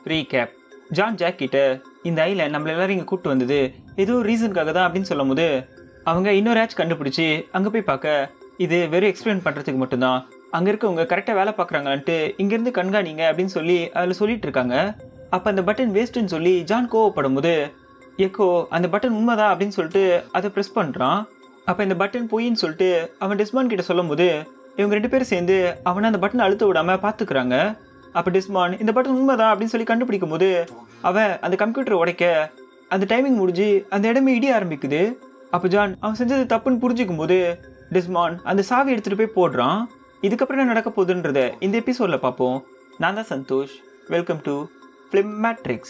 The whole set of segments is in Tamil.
ரீகேப் ஜான் ஜாக் கிட்ட இந்த ஐல நம்மள எல்லாரும் இங்கே கூப்பிட்டு வந்தது ஏதோ ஒரு ரீசனுக்காக தான் அப்படின்னு சொல்லும் போது அவங்க இன்னொரு ஆச் கண்டுபிடிச்சி அங்கே போய் பார்க்க இது வெறும் எக்ஸ்பிளைன் பண்ணுறதுக்கு மட்டும்தான் அங்கே இருக்கவங்க கரெக்டாக வேலை பார்க்குறாங்கன்ட்டு இங்கேருந்து கண்காணிங்க அப்படின்னு சொல்லி அதில் சொல்லிட்டு இருக்காங்க அப்போ அந்த பட்டன் வேஸ்ட்டுன்னு சொல்லி ஜான் கோவப்படும் போது எக்கோ அந்த பட்டன் உண்மைதான் அப்படின்னு சொல்லிட்டு அதை ப்ரெஸ் பண்ணுறான் அப்போ இந்த பட்டன் பொய்ன்னு சொல்லிட்டு அவன் டிஸ்மான் கிட்ட சொல்லும் போது இவங்க ரெண்டு பேரும் சேர்ந்து அவனை அந்த பட்டனை அழுத்த விடாம பார்த்துக்கிறாங்க அப்போ டிஸ்மான் இந்த பட்டன் உண்மைதான் அப்படின்னு சொல்லி கண்டுபிடிக்கும் போது அவன் அந்த கம்ப்யூட்டரை உடைக்க அந்த டைமிங் முடிஞ்சு அந்த இடமே இடிய ஆரம்பிக்குது அப்போ ஜான் அவன் செஞ்சது தப்புன்னு புரிஞ்சுக்கும் போது டிஸ்மான் அந்த சாவி எடுத்துகிட்டு போய் போடுறான் இதுக்கப்புறம் என்ன நடக்க போகுதுன்றத இந்த எபிசோடில் பார்ப்போம் நான் தான் Santhosh welcome to Film Matrix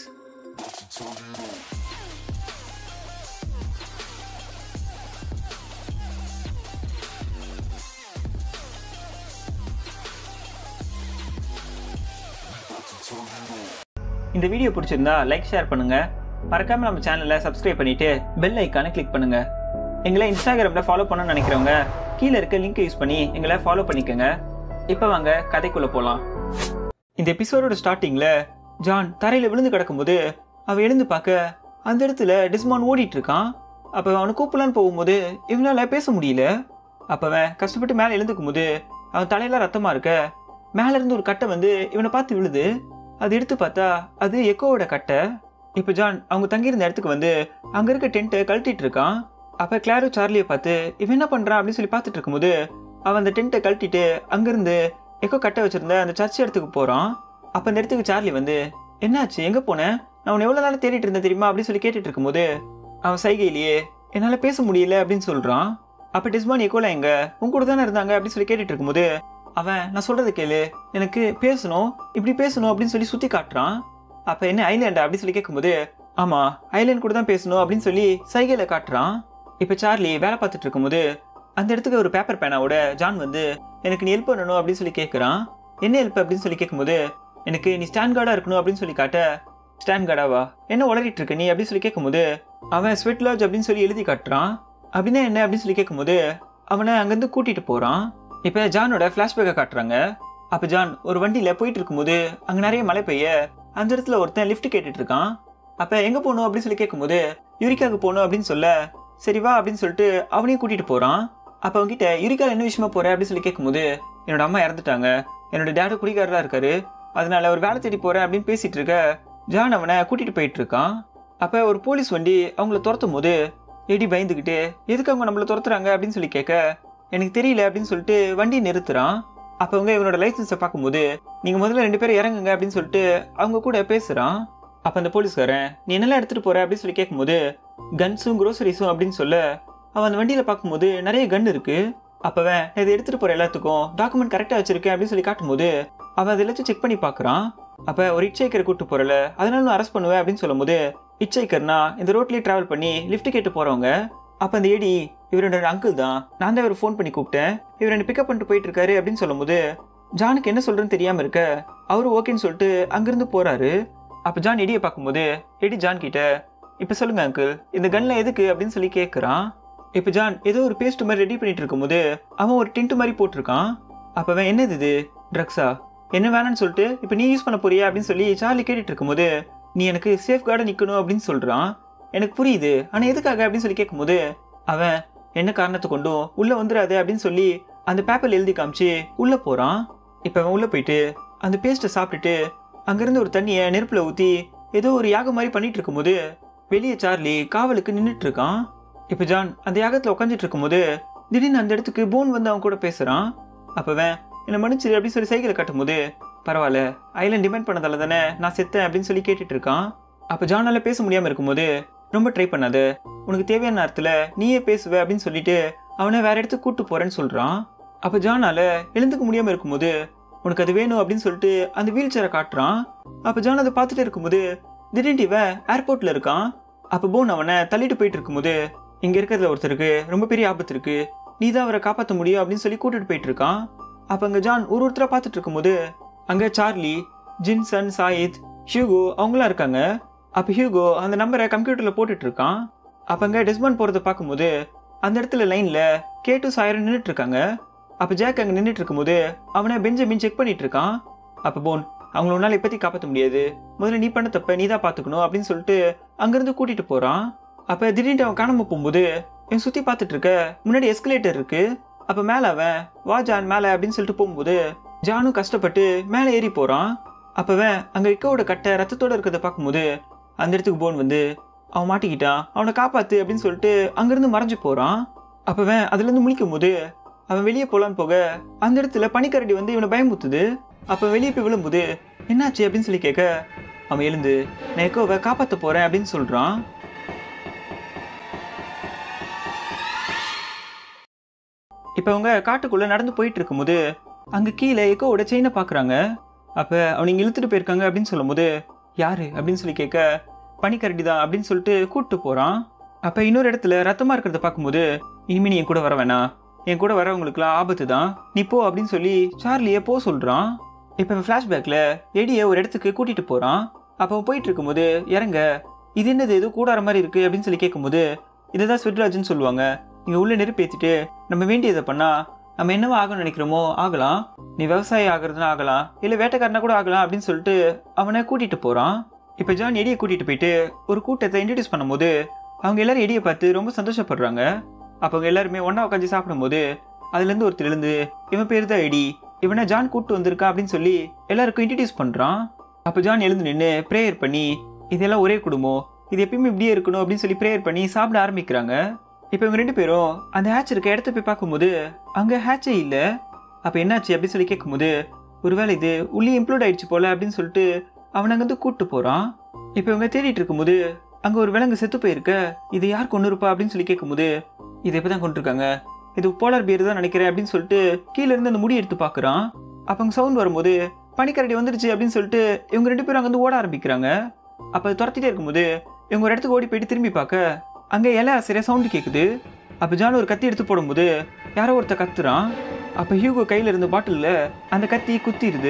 இந்த வீடியோ பிடிச்சிருந்தா லைக் ஷேர் பண்ணுங்க மறக்காம நம்ம சேனலை சப்ஸ்கிரைப் பண்ணிட்டு பெல் ஐக்கானை கிளிக் பண்ணுங்க எங்களை இன்ஸ்டாகிராமில் ஃபாலோ பண்ணணும்னு நினைக்கிறவங்க கீழே இருக்க லிங்க் யூஸ் பண்ணி எங்களை ஃபாலோ பண்ணிக்கோங்க இப்போ வாங்க கதைக்குள்ள போகலாம் இந்த எபிசோடோட ஸ்டார்டிங்கில் ஜான் தரையில் விழுந்து கிடக்கும்போது அவன் எழுந்து பார்க்க அந்த இடத்துல டிஸ்மான் ஓடிட்டு இருக்கான் அப்போ அவனை கூப்பிடலான்னு போகும்போது இவனால பேச முடியல அப்போ அவன் கஷ்டப்பட்டு மேலே எழுந்துக்கும் போது அவன் தலையில ரத்தமாக இருக்க மேலே இருந்து ஒரு கட்டை வந்து இவனை பார்த்து விழுது அது எடுத்து பார்த்தா அது எக்கோவோட கட்டை இப்போ ஜான் அவங்க தங்கியிருந்த இடத்துக்கு வந்து அங்கே இருக்க டென்ட்டை கழட்டிட்டு இருக்கான் அப்போ கிளாரோ சார்லியை பார்த்து இவன் என்ன பண்ணுறான் அப்படின்னு சொல்லி பார்த்துட்டு இருக்கும்போது அவன் அந்த டென்ட்டை கழட்டிட்டு அங்கேருந்து எக்கோ கட்டை வச்சிருந்த அந்த சர்ச் இடத்துக்கு போகிறான் அப்போ அந்த இடத்துக்கு சார்லி வந்து என்னாச்சு எங்கே போனேன் நான் உன்னை எவ்வளோ நாள் தேடிட்டு இருந்தேன் தெரியுமா அப்படின்னு சொல்லி கேட்டுட்டு இருக்கும்போது அவன் சைகையிலேயே என்னால் பேச முடியல அப்படின்னு சொல்கிறான் அப்போ டிஸ்மான் எக்கோல எங்க உன் கூட தானே இருந்தாங்க அப்படின்னு சொல்லி கேட்டுட்டு இருக்கும்போது அவன் நான் சொல்றது கேளு எனக்கு பேசணும் இப்படி பேசணும் அப்படின்னு சொல்லி சுற்றி காட்டுறான் அப்போ என்ன ஐலேண்டா அப்படின்னு சொல்லி கேட்கும்போது ஆமாம் ஐலேண்ட் கூட தான் பேசணும் அப்படின்னு சொல்லி சைகையில் காட்டுறான் இப்போ சார்லி வேலை பார்த்துட்டு இருக்கும்போது அந்த இடத்துக்கு ஒரு பேப்பர் பேனாவோட ஜான் வந்து எனக்கு நீ ஹெல்ப் பண்ணணும் அப்படின்னு சொல்லி கேட்குறான் என்ன ஹெல்ப் அப்படின்னு சொல்லி கேட்கும்போது எனக்கு நீ ஸ்டாண்ட் கார்டாக இருக்கணும் அப்படின்னு சொல்லி காட்ட ஸ்டாண்ட் கார்டாவா என்ன உளறிட்டு இருக்க நீ அப்படின்னு சொல்லி கேட்கும்போது அவன் ஸ்வெட் லாஜ் அப்படின்னு சொல்லி எழுதி காட்டுறான் அப்படின்னா என்ன அப்படின்னு சொல்லி கேட்கும்போது அவனை அங்கேருந்து கூட்டிகிட்டு போகிறான் இப்போ ஜானோட ஃப்ளாஷ்பேக்கை காட்டுறாங்க அப்போ ஜான் ஒரு வண்டியில் போயிட்டு இருக்கும்போது அங்கே நிறைய மழை பெய்ய அந்த இடத்துல ஒருத்தன் லிஃப்ட் கேட்டுட்டு இருக்கான் அப்போ எங்கே போகணும் அப்படின்னு சொல்லி கேட்கும்போது யூரிக்காவுக்கு போகணும் அப்படின்னு சொல்ல சரி வா அப்படின்னு சொல்லிட்டு அவனையும் கூட்டிகிட்டு போகிறான் அப்போ அவங்ககிட்ட யூரிக்கா என்ன விஷயமா போற அப்படின்னு சொல்லி கேட்கும்போது என்னோட அம்மா இறந்துட்டாங்க என்னோட டேடு குடிகாரராக இருக்காரு அதனால ஒரு வேலை தேடி போகிறேன் அப்படின்னு பேசிட்டு இருக்க ஜான் அவனை கூட்டிகிட்டு போயிட்டு இருக்கான் அப்போ ஒரு போலீஸ் வண்டி அவங்கள துரத்தும் போது எடி பயந்துக்கிட்டு எதுக்கு அவங்க நம்மளை துரத்துறாங்க அப்படின்னு சொல்லி கேட்க எனக்கு தெரியல அப்படின்னு சொல்லிட்டு வண்டியை நிறுத்துறான் அப்போ அவங்க இவனோட லைசன்ஸை பார்க்கும்போது நீங்கள் முதல்ல ரெண்டு பேரும் இறங்குங்க அப்படின்னு சொல்லிட்டு அவங்க கூட பேசுகிறான் அப்போ அந்த போலீஸ்காரன் நீ என்னெல்லாம் எடுத்துகிட்டு போற அப்படின்னு சொல்லி கேட்கும்போது கன்ஸும் க்ரோசரிஸும் அப்படின்னு சொல்ல அவன் அந்த வண்டியில் பார்க்கும்போது நிறைய கன் இருக்கு அப்போவன் நான் இதை எடுத்துகிட்டு போகிற எல்லாத்துக்கும் டாக்குமெண்ட் கரெக்டாக வச்சிருக்கேன் அப்படின்னு சொல்லி காட்டும்போது அவன் அதை எல்லாத்தையும் செக் பண்ணி பார்க்குறான் அப்போ ஒரு இட்சைக்கரை கூட்டு போகிறல அதனால நான் அரெஸ்ட் பண்ணுவேன் அப்படின்னு சொல்லும்போது இட்சைக்கர்னா இந்த ரோட்லேயே ட்ராவல் பண்ணி லிஃப்ட் கேட்டு போகிறவங்க அப்போ அந்த ஏடி இவரோட அங்கிள் தான் நான் தான் இவர் ஃபோன் பண்ணி கூப்பிட்டேன் இவர் என்ன பிக்கப் பண்ணிட்டு போயிட்டு இருக்காரு அப்படின்னு சொல்லும்போது ஜானுக்கு என்ன சொல்றேன்னு தெரியாம இருக்க அவரு ஓகேன்னு சொல்லிட்டு அங்கிருந்து போறாரு அப்ப ஜான் எடியை பார்க்கும்போது எடி ஜான் கிட்ட இப்ப சொல்லுங்க அங்கிள் இந்த கன்ல எதுக்கு அப்படின்னு சொல்லி கேட்குறான் இப்ப ஜான் ஏதோ ஒரு பேஸ்ட் மாதிரி ரெடி பண்ணிட்டு இருக்கும்போது அவன் ஒரு டிண்ட் மாதிரி போட்டிருக்கான் அப்ப அவன் என்னது இது ட்ரக்ஸா என்ன வேணாம்னு சொல்லிட்டு இப்ப நீ யூஸ் பண்ண போறியா அப்படின்னு சொல்லி சார்லி கேட்டுட்டு இருக்கும்போது நீ எனக்கு சேஃப் கார்டாக நிற்கணும் அப்படின்னு சொல்றான் எனக்கு புரியுது ஆனா எதுக்காக அப்படின்னு சொல்லி கேட்கும்போது அவன் என்ன காரணத்தை கொண்டும் உள்ள வந்துடாது அப்படின்னு சொல்லி அந்த பேப்பர்ல எழுதி காமிச்சு உள்ள போறான் இப்ப அவன் உள்ள போயிட்டு அந்த பேஸ்ட்டை சாப்பிட்டுட்டு அங்கிருந்து ஒரு தண்ணியை நெருப்புல ஊத்தி ஏதோ ஒரு யாகம் மாதிரி பண்ணிட்டு இருக்கும்போது வெளியே சார்லி காவலுக்கு நின்றுட்டு இருக்கான் இப்ப ஜான் அந்த யாகத்துல உட்காந்துட்டு இருக்கும்போது திடீர்னு அந்த இடத்துக்கு போன் வந்து அவன் கூட பேசுறான் அப்பவன் என்னை மன்னிச்சிரு அப்படின்னு சொல்லி சைக்கிளை காட்டும்போது பரவாயில்ல ஐலண்ட் டிபெண்ட் பண்ணதால தானே நான் செத்தேன் அப்படின்னு சொல்லி கேட்டுட்டு இருக்கான் அப்போ ஜானால பேச முடியாம இருக்கும்போது ரொம்ப ட்ரை பண்ணாத உனக்கு தேவையான நேரத்தில் நீயே பேசுவ அப்படின்னு சொல்லிட்டு அவனை வேற இடத்துக்கு கூட்டு போறேன்னு சொல்றான் அப்போ ஜானால எழுந்துக்க முடியாம இருக்கும்போது உனக்கு அது வேணும் அப்படின்னு சொல்லிட்டு அந்த வீல் சேரை காட்டுறான் அப்போ ஜான் அதை பார்த்துட்டு இருக்கும்போது திடீர்னு இவன் ஏர்போர்ட்ல இருக்கான் அப்போ போன் அவனை தள்ளிட்டு போயிட்டு இருக்கும்போது இங்க இருக்கிறதுல ஒருத்தருக்கு ரொம்ப பெரிய ஆபத்து இருக்கு நீ தான் அவரை காப்பாற்ற முடியும் அப்படின்னு சொல்லி கூட்டிட்டு போயிட்டு இருக்கான் அப்போ அங்கே ஜான் ஒரு ஒருத்தராக பார்த்துட்டு இருக்கும்போது அங்கே சார்லி ஜின்சன் சாயித் ஹியூகோ அவங்களாம் இருக்காங்க அப்போ ஹியூகோ அந்த நம்பரை கம்ப்யூட்டரில் போட்டுட்டு இருக்கான் அப்போ அங்கே டெஸ்மான் போகிறத பார்க்கும்போது அந்த இடத்துல லைனில் கேட்டு சாயரும் நின்றுட்டு இருக்காங்க அப்போ ஜாக் அங்கே நின்றுட்டு இருக்கும்போது அவனை பெஞ்சமின் செக் பண்ணிட்டு இருக்கான் அப்போ போன் அவங்கள உன்னால இப்பத்தி காப்பாற்ற முடியாது முதல்ல நீ பண்ண தப்ப நீ தான் பார்த்துக்கணும் அப்படின்னு சொல்லிட்டு அங்கேருந்து கூட்டிட்டு போறான் அப்போ திடீர்னு அவன் காணாம போகும்போது இவன் சுற்றி பார்த்துட்டு இருக்க முன்னாடி எஸ்கலேட்டர் இருக்கு அப்போ மேலே அவன் வா ஜான் மேலே அப்படின்னு சொல்லிட்டு போகும்போது ஜானும் கஷ்டப்பட்டு மேலே ஏறி போகிறான் அப்போவன் அங்கே இக்கோட கட்டை ரத்தத்தோட இருக்கிறத பார்க்கும்போது அந்த இடத்துக்கு போன் வந்து அவன் மாட்டிக்கிட்டான் அவனை காப்பாத்து அப்படின்னு சொல்லிட்டு அங்கேருந்து மறைஞ்சு போகிறான் அப்போவன் அதுலேருந்து முழிக்கும் போது அவன் வெளியே போகலான்னு போக அந்த இடத்துல பனிக்கரடி வந்து இவனை பயமுத்துது அப்போ வெளியே போய் விழும்போது என்னாச்சு அப்படின்னு சொல்லி கேட்க அவன் எழுந்து நான் எக்கோவை காப்பாற்ற போகிறேன் அப்படின்னு சொல்கிறான் இப்போ அவங்க காட்டுக்குள்ளே நடந்து போயிட்டு இருக்கும்போது அங்கே கீழே எக்கோவோட செயினை பார்க்குறாங்க அப்போ அவனுங்க இழுத்துட்டு போயிருக்காங்க அப்படின்னு சொல்லும்போது யாரு அப்படின்னு சொல்லி கேட்க பனிக்கரடி தான் அப்படின்னு சொல்லிட்டு கூப்பிட்டு போகிறான் அப்போ இன்னொரு இடத்துல ரத்தமாக இருக்கிறத பார்க்கும்போது இனிமே நீ என் கூட வர வேணாம் என் கூட வரவங்களுக்குலாம் ஆபத்து தான் நீ போ அப்படின்னு சொல்லி சார்லியை போ சொல்கிறான் இப்போ ஃப்ளாஷ்பேக்கில் எடியை ஒரு இடத்துக்கு கூட்டிகிட்டு போகிறான் அப்போ அவன் போயிட்டு இருக்கும்போது இறங்க இது என்னது ஏதோ கூடார மாதிரி இருக்குது அப்படின்னு சொல்லி கேட்கும்போது இதுதான் ஸ்விட்ராஜ்னு சொல்லுவாங்க இங்கே உள்ள நெருப்பு ஏற்றிட்டு நம்ம வேண்டியதை பண்ணால் நம்ம என்னவா ஆகணும்னு நினைக்கிறோமோ ஆகலாம் நீ விவசாயி ஆகிறதுனா ஆகலாம் இல்லை வேட்டைக்காரனா கூட ஆகலாம் அப்படின்னு சொல்லிட்டு அவனை கூட்டிகிட்டு போகிறான் இப்போ ஜான் எடியை கூட்டிகிட்டு போயிட்டு ஒரு கூட்டத்தை இன்ட்ரடியூஸ் பண்ணும்போது அவங்க எல்லாரும் எடியை பார்த்து ரொம்ப சந்தோஷப்படுறாங்க அப்போ அவங்க எல்லாருமே ஒன்றா உட்காந்து சாப்பிடும்போது அதுலேருந்து ஒருத்தர் எழுந்து இவன் பேர் தான் எடி இவனை ஜான் கூட்டு வந்திருக்கான் அப்படின்னு சொல்லி எல்லாருக்கும் இன்ட்ரடியூஸ் பண்ணுறான் அப்போ ஜான் எழுந்து நின்று ப்ரேயர் பண்ணி இதெல்லாம் ஒரே குடும்பம் இது எப்பயுமே இப்படியே இருக்கணும் அப்படின்னு சொல்லி ப்ரேயர் பண்ணி சாப்பிட ஆரம்பிக்கிறாங்க இப்போ இவங்க ரெண்டு பேரும் அந்த ஹேட்ச் இருக்க இடத்த போய் பார்க்கும்போது அங்கே ஹேட்சே இல்லை அப்போ என்னாச்சு அப்படின்னு சொல்லி கேட்கும்போது ஒருவேளை இது உள்ளே இம்ப்ளூட் ஆயிடுச்சு போல அப்படின்னு சொல்லிட்டு அவனை அங்கேருந்து கூப்பிட்டு போகிறான் இப்போ இவங்க தேடிட்டு இருக்கும்போது அங்கே ஒரு விலங்கு செத்து போயிருக்க இது யார் கொண்டு இருப்பா அப்படின்னு சொல்லி கேட்கும்போது இதை இப்போ தான் கொண்டிருக்காங்க இது போலார் பியர் தான் நினைக்கிறேன் அப்படின்னு சொல்லிட்டு கீழே இருந்து அந்த முடி எடுத்து பார்க்குறான் அப்போ அங்கே சவுண்ட் வரும்போது பனிக்கரடி வந்துருச்சு அப்படின்னு சொல்லிட்டு இவங்க ரெண்டு பேரும் அங்கேருந்து ஓட ஆரம்பிக்கிறாங்க அப்போ அது துரத்திட்டே இருக்கும்போது இவங்க ஒரு இடத்துக்கு ஓடி போயிட்டு திரும்பி பார்க்க அங்கே இலை சரியா சவுண்டு கேட்குது அப்போ ஜான் ஒரு கத்தி எடுத்து போடும்போது யாரோ ஒருத்த கத்துறான் அப்போ ஹியூகோ கையில் இருந்த பாட்டிலில் அந்த கத்தி குத்திடுது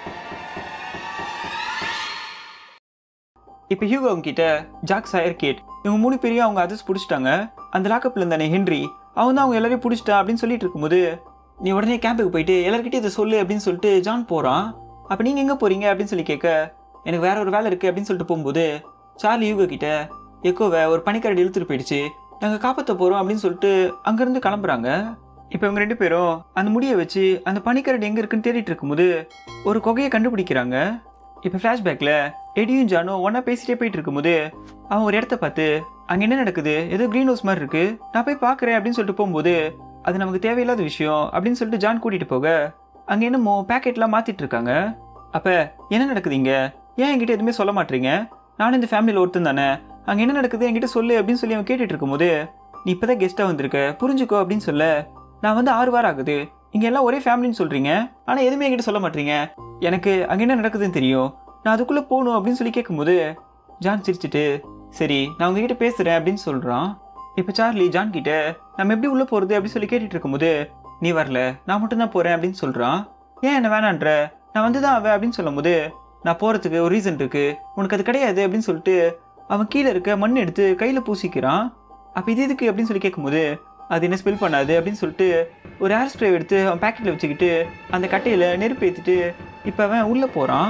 இப்போ ஹியூகோ அவங்க கிட்ட ஜாக் சாயர் கேட் இவங்க மூணு பேரையும் அவங்க அதர்ஸ் பிடிச்சிட்டாங்க அந்த லாக்கப்பில் இருந்தானே ஹென்றி அவன் தான் அவங்க எல்லாரையும் பிடிச்சிட்டான் அப்படின்னு சொல்லிட்டு இருக்கும்போது நீ உடனே கேம்புக்கு போயிட்டு எல்லாருக்கிட்டையும் இதை சொல்லு அப்படின்னு சொல்லிட்டு ஜான் போகிறான் அப்போ நீங்கள் எங்கே போகிறீங்க அப்படின்னு சொல்லி கேட்க எனக்கு வேற ஒரு வேலை இருக்குது அப்படின்னு சொல்லிட்டு போகும்போது சார்லி யூகோ கிட்ட எக்கோவை ஒரு பனிக்கரடி இழுத்துட்டு போயிடுச்சு நாங்கள் காப்பாற்ற போகிறோம் அப்படின்னு சொல்லிட்டு அங்கேருந்து கிளம்புறாங்க இப்போ இவங்க ரெண்டு பேரும் அந்த முடியை வச்சு அந்த பனிக்கரடி எங்கே இருக்குன்னு தேடிட்டு இருக்கும்போது ஒரு குகையை கண்டுபிடிக்கிறாங்க இப்போ ஃப்ளாஷ்பேக்கில் எடியும் ஜானும் ஒன்றா பேசிட்டே போயிட்டு இருக்கும்போது அவன் ஒரு இடத்த பார்த்து அங்கே என்ன நடக்குது ஏதோ க்ரீன் ஹவுஸ் மாதிரி இருக்கு நான் போய் பார்க்குறேன் அப்படின்னு சொல்லிட்டு போகும்போது அது நமக்கு தேவையில்லாத விஷயம் அப்படின்னு சொல்லிட்டு ஜான் கூட்டிகிட்டு போக அங்கே என்னமோ பேக்கெட்லாம் மாற்றிட்டு இருக்காங்க அப்போ என்ன நடக்குதுங்க ஏன் என்கிட்ட எதுவுமே சொல்ல மாட்டீங்க நானும் இந்த ஃபேமிலியில் ஒருத்தன் தானே அங்கே என்ன நடக்குது என்கிட்ட சொல்லு அப்படின்னு சொல்லி அவன் கேட்டுட்டு இருக்கும்போது நீ இப்போ தான் கெஸ்ட்டாக வந்திருக்க புரிஞ்சுக்கோ அப்படின்னு சொல்ல நான் வந்து ஆறு வாரம் ஆகுது இங்கே எல்லாம் ஒரே ஃபேமிலின்னு சொல்கிறீங்க ஆனால் எதுவுமே என்கிட்ட சொல்ல மாட்டீங்க எனக்கு அங்கே என்ன நடக்குதுன்னு தெரியும் நான் அதுக்குள்ளே போகணும் அப்படின்னு சொல்லி கேட்கும்போது ஜான் சிரிச்சிட்டு சரி நான் உங்ககிட்ட பேசுகிறேன் அப்படின்னு சொல்கிறான் இப்போ சார்லி ஜான் கிட்ட நம்ம எப்படி உள்ளே போகிறது அப்படின்னு சொல்லி கேட்டுட்டு இருக்கும்போது நீ வரல நான் மட்டும்தான் போகிறேன் அப்படின்னு சொல்கிறான் ஏன் என்ன வேணான்ற நான் வந்து தான் அவன் அப்படின்னு சொல்லும்போது நான் போகிறதுக்கு ஒரு ரீசன் இருக்கு உனக்கு அது கிடையாது அப்படின்னு சொல்லிட்டு அவன் கீழே இருக்க மண் எடுத்து கையில் பூசிக்கிறான் அப்போ இது எதுக்கு அப்படின்னு சொல்லி கேட்கும்போது அது என்ன ஸ்மெல் பண்ணாது அப்படின்னு சொல்லிட்டு ஒரு ஹேர் ஸ்ப்ரே எடுத்து அவன் பேக்கெட்டில் வச்சுக்கிட்டு அந்த கட்டையில் நெருப்பு ஏற்றிட்டு இப்போ அவன் உள்ளே போகிறான்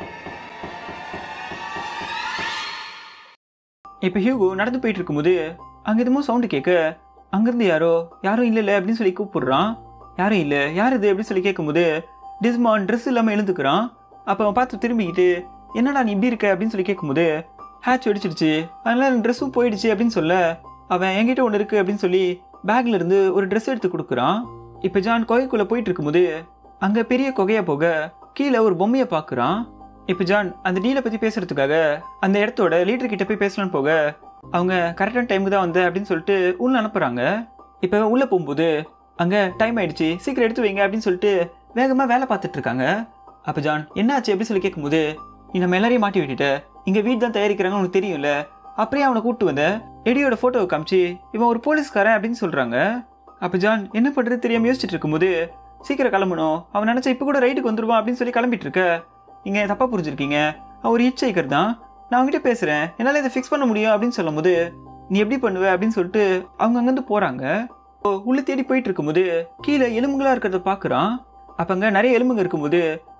இப்போ ஹியூகோ நடந்து போயிட்டு இருக்கும்போது அங்கே எதுமோ சவுண்டு கேட்க அங்கேருந்து யாரோ யாரும் இல்லைல்ல அப்படின்னு சொல்லி கூப்பிடுறான் யாரும் இல்லை யார் இது அப்படின்னு சொல்லி கேட்கும்போது டிஸ்மான் ட்ரெஸ் இல்லாமல் எழுந்துக்கிறான் அப்போ அவன் பார்த்து திரும்பிக்கிட்டு என்னடா நீ இப்படி இருக்க அப்படின்னு சொல்லி கேட்கும்போது ஹேட்ச் வெடிச்சிடுச்சு அதனால என் ட்ரெஸ்ஸும் போயிடுச்சு அப்படின்னு சொல்ல அவன் என்கிட்ட ஒன்று இருக்கு அப்படின்னு சொல்லி பேக்ல இருந்து ஒரு ட்ரெஸ் எடுத்து கொடுக்குறான் இப்போ ஜான் குகைக்குள்ளே போயிட்டு இருக்கும்போது அங்கே பெரிய குகையா போக கீழே ஒரு பொம்மையை பார்க்குறான் இப்போ ஜான் அந்த டீலை பற்றி பேசுறதுக்காக அந்த இடத்தோட லீடர் கிட்ட போய் பேசலான்னு போக அவங்க கரெக்டான டைமுக்கு தான் வந்த அப்படின்னு சொல்லிட்டு உள்ள அனுப்புறாங்க இப்போ உள்ளே போகும்போது அங்கே டைம் ஆயிடுச்சு சீக்கிரம் எடுத்து வைங்க அப்படின்னு சொல்லிட்டு வேகமாக வேலை பார்த்துட்டு இருக்காங்க அப்போ ஜான் என்னாச்சு அப்படின்னு சொல்லி கேட்கும்போது நீ நம்ம எல்லாரையும் மாட்டி விட்டுட்ட இங்கே வீடு தான் தயாரிக்கிறாங்க உனக்கு தெரியும்ல அப்படியே அவனை கூப்பிட்டு வந்த எடியோட ஃபோட்டோவை காமிச்சு இவன் ஒரு போலீஸ்காரன் அப்படின்னு சொல்கிறாங்க அப்போ ஜான் என்ன பண்ணுறது தெரியாமல் யோசிச்சுட்டு இருக்கும்போது சீக்கிரம் கிளம்பணும் அவன் நினச்சா இப்போ கூட ரைட்டுக்கு வந்துருவான் அப்படின்னு சொல்லி கிளம்பிட்டு இருக்க நீங்கள் தப்பாக புரிஞ்சிருக்கீங்க அவன் ஒரு ஹிட் சைக்கர் தான் நான் அவங்ககிட்ட பேசுகிறேன் என்னால் இதை ஃபிக்ஸ் பண்ண முடியும் அப்படின்னு சொல்லும்போது நீ எப்படி பண்ணுவ அப்படின்னு சொல்லிட்டு அவங்க அங்கேருந்து போகிறாங்க உள்ளே தேடி போயிட்டு இருக்கும்போது கீழே எலும்புங்களா இருக்கிறத பார்க்குறான் அப்போ அங்கே நிறைய எலும்புங்க இருக்கும்போது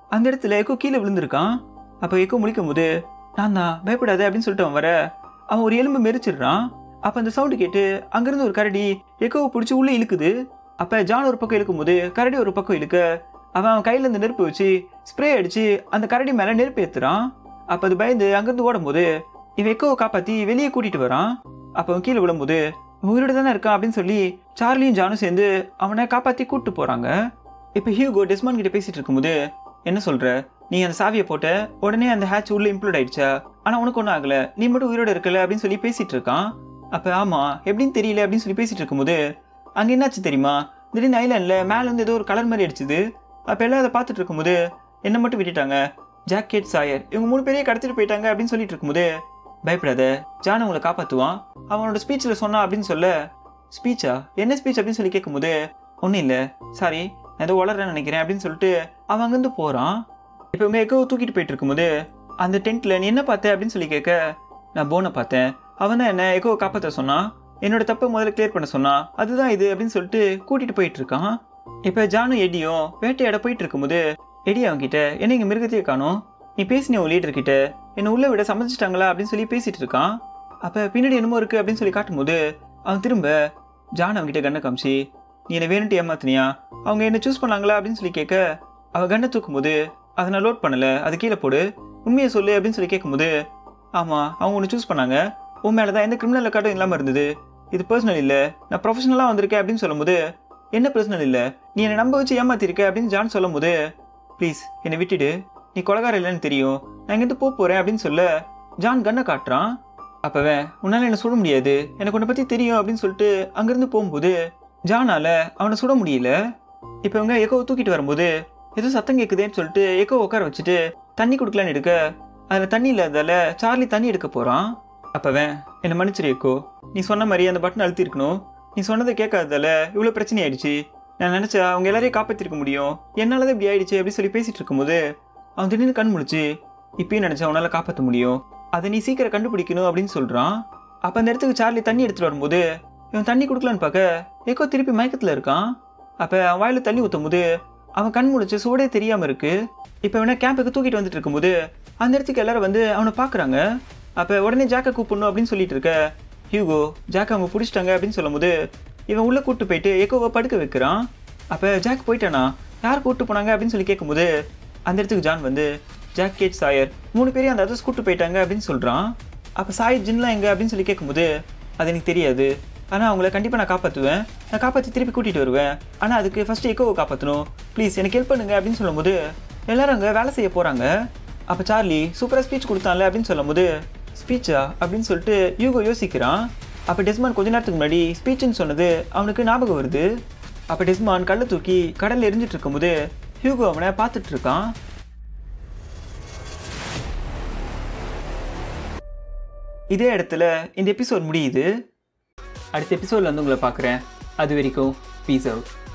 அந்த இடத்துல எக்கோ கீழே விழுந்திருக்கான் அப்போ எக்கோ முழிக்கும் போது நான் தான் பயப்படாத அப்படின்னு சொல்லிட்டு அவன் வர அவன் ஒரு எலும்பு மெரிச்சிடுறான் அப்போ அந்த சவுண்டு கேட்டு அங்கேருந்து ஒரு கரடி எக்கோவை பிடிச்சி உள்ளே இழுக்குது அப்போ ஜான் ஒரு பக்கம் இழுக்கும் போது கரடி ஒரு பக்கம் இழுக்க அவன் அவன் கையில இருந்து நெருப்பு வச்சு ஸ்ப்ரே அடிச்சு அந்த கரடி மேலே நெருப்பு ஏற்றுறான் அப்போ அது பயந்து அங்கேருந்து ஓடும்போது இவன் எக்கோவை காப்பாற்றி வெளியே கூட்டிட்டு வரான் அப்போ அவன் கீழே விழும்போது இவன் உயிரோட தானே இருக்கான் அப்படின்னு சொல்லி சார்லியும் ஜானும் சேர்ந்து அவனை காப்பாற்றி கூப்பிட்டு போகிறாங்க இப்போ ஹியூகோ டெஸ்மான் கிட்ட பேசிட்டு இருக்கும்போது என்ன சொல்ற நீ அந்த சாவியை போட்ட உடனே அந்த ஹேட்ச் உள்ள இம்ப்ளூட் ஆயிடுச்சா ஆனா உனக்கு ஒன்றும் ஆகல நீ மட்டும் உயிரோட இருக்கல அப்படின்னு சொல்லி பேசிட்டு இருக்கான் அப்ப ஆமா எப்படின்னு தெரியல அப்படின்னு சொல்லி பேசிட்டு இருக்கும்போது அங்க என்னாச்சு தெரியுமா திடீர்னு ஐலாண்ட்ல மேல வந்து ஏதோ ஒரு கலர் மாதிரி அடிச்சுது அப்ப எல்லாம் அதை பார்த்துட்டு இருக்கும்போது என்ன மட்டும் விட்டுட்டாங்க ஜாக்கெட் சாயர் இவங்க மூணு பேரையே கடத்திட்டு போயிட்டாங்க அப்படின்னு சொல்லிட்டு இருக்கும்போது பயப்படாத ஜான் உங்களை காப்பாத்துவான் அவனோட ஸ்பீச்சில் சொன்னா அப்படின்னு சொல்ல ஸ்பீச்சா என்ன ஸ்பீச் அப்படின்னு சொல்லி கேட்கும்போது ஒன்றும் இல்லை சாரி நான் ஏதோ வளர்றேன்னு நினைக்கிறேன் அப்படின்னு சொல்லிட்டு அவன் அங்கேருந்து போகிறான் இப்போ இவங்க எக்கோ தூக்கிட்டு போயிட்டு இருக்கும்போது அந்த டென்ட்டில் நீ என்ன பார்த்த அப்படின்னு சொல்லி கேட்க நான் போனை பார்த்தேன் அவன் தான் என்ன எக்கோவை காப்பாற்ற சொன்னான் என்னோட தப்பை முதல்ல கிளியர் பண்ண சொன்னான் அதுதான் இது அப்படின்னு சொல்லிட்டு கூட்டிட்டு போயிட்டு இருக்கான் இப்போ ஜானும் எடியும் வேட்டையாட போயிட்டு இருக்கும்போது எடி அவன்கிட்ட என்ன இங்கே மிருகத்தையே காணோம் நீ பேசின உன் லீடர் கிட்ட என்னை உள்ள விட சமைச்சிட்டாங்களா அப்படின்னு சொல்லி பேசிட்டு இருக்கான் அப்போ பின்னாடி என்னமோ இருக்கு அப்படின்னு சொல்லி காட்டும்போது அவன் திரும்ப ஜான் அவன்கிட்ட கண்ணை காமிச்சு நீ என்னை வேணுட்டு ஏமாத்தினியா அவங்க என்ன சூஸ் பண்ணாங்களா அப்படின்னு சொல்லி கேட்க அவ கண்ணை தூக்கும்போது அதை நான் லோட் பண்ணல அது கீழே போடு உண்மையை சொல்லு அப்படின்னு சொல்லி கேட்கும்போது ஆமா அவங்க ஒன்று சூஸ் பண்ணாங்க உன் மேலே தான் எந்த கிரிமினல் ரெக்கார்டும் இல்லாமல் இருந்தது இது பர்சனல் இல்லை நான் ப்ரொஃபஷனலாக வந்திருக்கேன் அப்படின்னு சொல்லும்போது என்ன பர்சனல் இல்லை நீ என்னை நம்ப வச்சு ஏமாத்திருக்க அப்படின்னு ஜான் சொல்லும்போது ப்ளீஸ் என்னை விட்டுடு நீ கொலகாரம் இல்லைன்னு தெரியும் நான் இங்கேருந்து போக போகிறேன் அப்படின்னு சொல்ல ஜான் கண்ணை காட்டுறான் அப்பவே உன்னால் என்னை சுட முடியாது எனக்கு உன்னை பற்றி தெரியும் அப்படின்னு சொல்லிட்டு அங்கேருந்து போகும்போது ஜானால அவனை சுட முடியல இப்போ இவங்க எக்கோ தூக்கிட்டு வரும்போது ஏதோ சத்தம் கேட்குதேன்னு சொல்லிட்டு எக்கோ உட்கார வச்சுட்டு தண்ணி கொடுக்கலான்னு எடுக்க அதில் தண்ணி இல்லாததால சார்லி தண்ணி எடுக்க போகிறான் அப்பவன் என்னை மன்னிச்சிரு எக்கோ நீ சொன்ன மாதிரி அந்த பட்டன் அழுத்திருக்கணும் நீ சொன்னதை கேட்காததால இவ்வளோ பிரச்சனை ஆயிடுச்சு நான் நினச்சா அவங்க எல்லாரையும் காப்பாற்றிருக்க முடியும் என்னால தான் இப்படி ஆயிடுச்சு அப்படின்னு சொல்லி பேசிட்டு இருக்கும்போது அவன் திடீர்னு கண் முழிச்சு இப்பயும் நினச்சா அவனால் காப்பாற்ற முடியும் அதை நீ சீக்கிரம் கண்டுபிடிக்கணும் அப்படின்னு சொல்கிறான் அப்போ அந்த இடத்துக்கு சார்லி தண்ணி எடுத்துகிட்டு வரும்போது இவன் தண்ணி கொடுக்கலான்னு பார்க்க எக்கோ திருப்பி மயக்கத்தில் இருக்கான் அப்போ அவன் வாயில் தண்ணி ஊற்றும் போது அவன் கண் முழிச்சு சூடே தெரியாமல் இருக்கு இப்போ இவனை கேம்புக்கு தூக்கிட்டு வந்துட்டு இருக்கும்போது அந்த இடத்துக்கு எல்லாரும் வந்து அவனை பார்க்குறாங்க அப்போ உடனே ஜாக்கை கூப்பிடணும் அப்படின்னு சொல்லிட்டு இருக்க ஹியூகோ ஜாக் அவங்க பிடிச்சிட்டாங்க அப்படின்னு சொல்லும்போது இவன் உள்ளே கூப்பிட்டு போயிட்டு எக்கோவை படுக்க வைக்கிறான் அப்போ ஜாக் போயிட்டானா யார் கூப்பிட்டு போனாங்க அப்படின்னு சொல்லி கேட்கும்போது அந்த இடத்துக்கு ஜான் வந்து ஜாக் கேட் சாயர் மூணு பேரையும் அந்த அதர்ஸ் கூப்பிட்டு போயிட்டாங்க அப்படின்னு சொல்கிறான் அப்போ சாய் ஜின்லாம் எங்க அப்படின்னு சொல்லி கேட்கும்போது அது எனக்கு தெரியாது ஆனால் அவங்கள கண்டிப்பாக நான் காப்பாற்றுவேன் நான் காப்பாற்றி திருப்பி கூட்டிகிட்டு வருவேன் ஆனால் அதுக்கு ஃபஸ்ட்டு எக்கோவை காப்பாற்றணும் ப்ளீஸ் எனக்கு ஹெல்ப் பண்ணுங்க அப்படின்னு சொல்லும்போது எல்லாரும் அங்கே வேலை செய்ய போகிறாங்க அப்போ சார்லி சூப்பராக ஸ்பீச் கொடுத்தான்ல அப்படின்னு சொல்லும்போது ஸ்பீச்சா அப்படின்னு சொல்லிட்டு யூகோ யோசிக்கிறான் அப்போ டெஸ்மான் கொஞ்ச நேரத்துக்கு முன்னாடி ஸ்பீச்சுன்னு சொன்னது அவனுக்கு ஞாபகம் வருது அப்போ டெஸ்மான் கல்லை தூக்கி கடலில் எரிஞ்சிட்டு இருக்கும்போது ஹியூகோ அவனை பார்த்துட்டு இருக்கான் இதே இடத்துல இந்த எபிசோட் முடியுது அடுத்த எபிசோடில் வந்து உங்களை பார்க்குறேன் அது வரைக்கும் பீஸ் அவுட்